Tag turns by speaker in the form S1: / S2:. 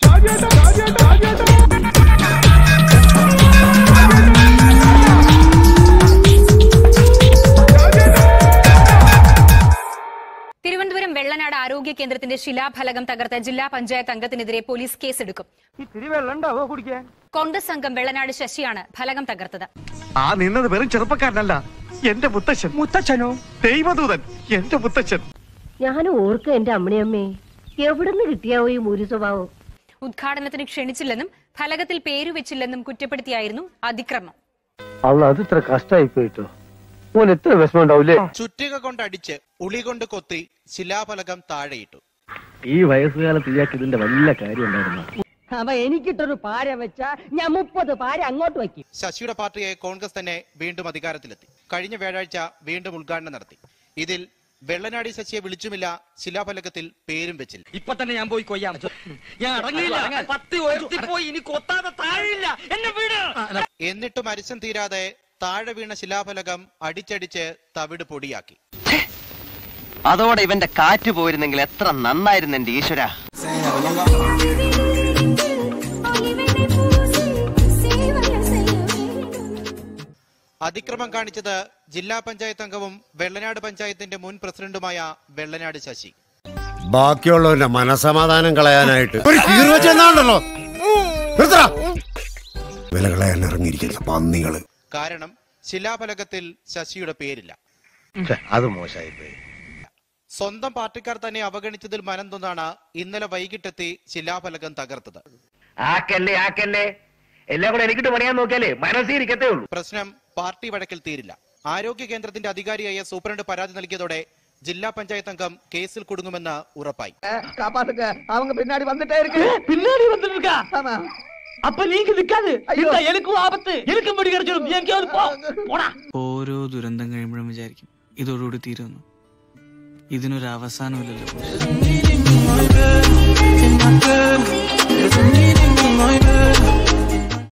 S1: തിരുവനന്തപുരം വെള്ളനാട് ആരോഗ്യ കേന്ദ്രത്തിന്റെ ശിലാഫലകം തകർത്ത ജില്ലാ പഞ്ചായത്ത് അംഗത്തിനെതിരെ പോലീസ് കേസെടുക്കും
S2: ഈ തിരുവെള്ളം ഉണ്ടാവോ കുടിക്കാൻ
S1: കോൺഗ്രസ് അംഗം വെള്ളനാട് ശശിയാണ് ഫലകം തകർത്തത്
S3: ആ നിന്നത് വെറും ചെറുപ്പക്കാരനല്ല എന്റെ മുത്തശ്ശൻ
S2: മുത്തച്ഛനോ
S3: ദൈവദൂതൻ എന്റെ മുത്തശ്ശൻ
S4: ഞാൻ ഓർക്കും എന്റെ അമ്മണിയമ്മേ എവിടുന്ന് കിട്ടിയാവോ ഈ മുരു സ്വഭാവം
S1: ഉദ്ഘാടനത്തിന് ക്ഷണിച്ചില്ലെന്നും ഫലകത്തിൽ പേരുവെച്ചില്ലെന്നും കുറ്റപ്പെടുത്തിയായിരുന്നു അതിക്രമം
S2: അല്ല അത് ഇത്ര കഷ്ടായി പോയിട്ടോ മോൻ എത്ര വിഷമം ഉണ്ടാവൂലേ
S5: ചുറ്റിക കൊണ്ടടിച്ച് ഉളി കൊണ്ട് കൊത്തി ശിലാഫലകം താഴെയിട്ടു
S2: ഈ വയസ്സുകാലത്ത് ഇയാൾക്ക് ഇതിന്റെ വല്ല കാര്യം ഉണ്ടായിരുന്നു
S4: അവ എനിക്കിട്ടൊരു പാര വെച്ചാ ഞാൻ മുപ്പത് പാര അങ്ങോട്ട് വയ്ക്കും
S5: ശശിയുടെ പാർട്ടിയെ കോൺഗ്രസ് തന്നെ വീണ്ടും അധികാരത്തിലെത്തി കഴിഞ്ഞ വ്യാഴാഴ്ച വീണ്ടും ഉദ്ഘാടനം നടത്തി ഇതിൽ വെള്ളനാടി ശശിയെ വിളിച്ചുമില്ല ശിലാഫലകത്തിൽ പേരും വെച്ചില്ല
S6: ഇപ്പൊ തന്നെ ഞാൻ പോയി കൊയ്യാം ഞാൻ അടങ്ങില്ല പത്ത് ഉയർത്തി പോയി ഇനി കൊത്താതെ താഴെയില്ല എന്നെ വീട്
S5: എന്നിട്ടും അരിശം തീരാതെ താഴെ വീണ ശിലാഫലകം അടിച്ചടിച്ച് തവിട് പൊടിയാക്കി
S7: അതോടെ ഇവന്റെ കാറ്റ് പോയിരുന്നെങ്കിൽ എത്ര നന്നായിരുന്നു എന്റെ ഈശ്വര
S5: അതിക്രമം കാണിച്ചത് ജില്ലാ പഞ്ചായത്ത് അംഗവും വെള്ളനാട് പഞ്ചായത്തിന്റെ മുൻ പ്രസിഡന്റുമായ വെള്ളനാട് ശശി
S8: ബാക്കിയുള്ളവന്റെ മനസമാധാനം കളയാനായിട്ട് ഒരു കീറുവെച്ചെന്നാണല്ലോ വില കളയാൻ ഇറങ്ങിയിരിക്കുന്ന പന്നികള്
S5: കാരണം ശിലാഫലകത്തിൽ ശശിയുടെ പേരില്ല
S3: അത് മോശമായി പോയി
S5: സ്വന്തം പാർട്ടിക്കാർ തന്നെ അവഗണിച്ചതിൽ മനംതൊന്നാണ് ഇന്നലെ വൈകിട്ടെത്തി ശിലാഫലകം തകർത്തത്
S2: ആക്കല്ലേ ആക്കല്ലേ എല്ലാം കൂടെ എനിക്കിട്ട് പണിയാൻ നോക്കിയാലേ മനസ്സിരിക്കത്തേ ഉള്ളൂ
S5: പ്രശ്നം പാർട്ടി വഴക്കിൽ തീരില്ല ആരോഗ്യ കേന്ദ്രത്തിന്റെ അധികാരിയായ സൂപ്രണ്ട് പരാതി നൽകിയതോടെ ജില്ലാ പഞ്ചായത്ത് അംഗം കേസിൽ കുടുങ്ങുമെന്ന് ഉറപ്പായി
S2: காப்பாத்துக்க அவங்க பின்னாடி வந்துட்டே இருக்கு பின்னாடி வந்துட்டு இருக்கா அப்ப நீங்க நிக்காது ஐயோ எனக்கும் ஆபத்து எனக்கும் முடி கிடைச்சிடும் நீ எங்கேயாவது போ போடா
S9: ഓരോ ദുരന്തം കഴിയുമ്പോഴും വിചാരിക്കും ഇതോടുകൂടി തീരുന്നു ഇതിനൊരു അവസാനമില്ലല്ലോ